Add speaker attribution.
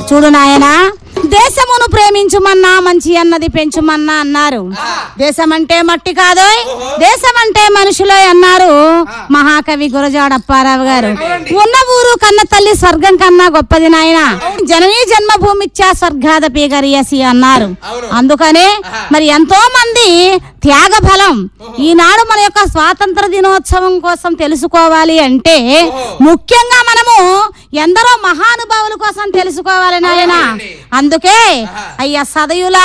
Speaker 1: చూడు నాయనా దేశమును ప్రేమించుమన్నా మంచి అన్నది పెంచుమన్నా అన్నారు దేశం అంటే మట్టి కాదు దేశం అంటే మనుషులే అన్నారు మహాకవి గురజాడ అప్పారావు గారు ఉన్న ఊరు కన్న తల్లి స్వర్గం కన్నా గొప్పది నాయన జననీ జన్మభూమిచ్చా స్వర్గాదపి గరియసి అన్నారు అందుకనే మరి ఎంతో మంది త్యాగ ఫలం ఈనాడు మన యొక్క స్వాతంత్ర దినోత్సవం కోసం తెలుసుకోవాలి అంటే ముఖ్యంగా మనము ఎందరో మహానుభావుల కోసం తెలుసుకోవాలి నాయన అందుకే అయ్యా సదయుల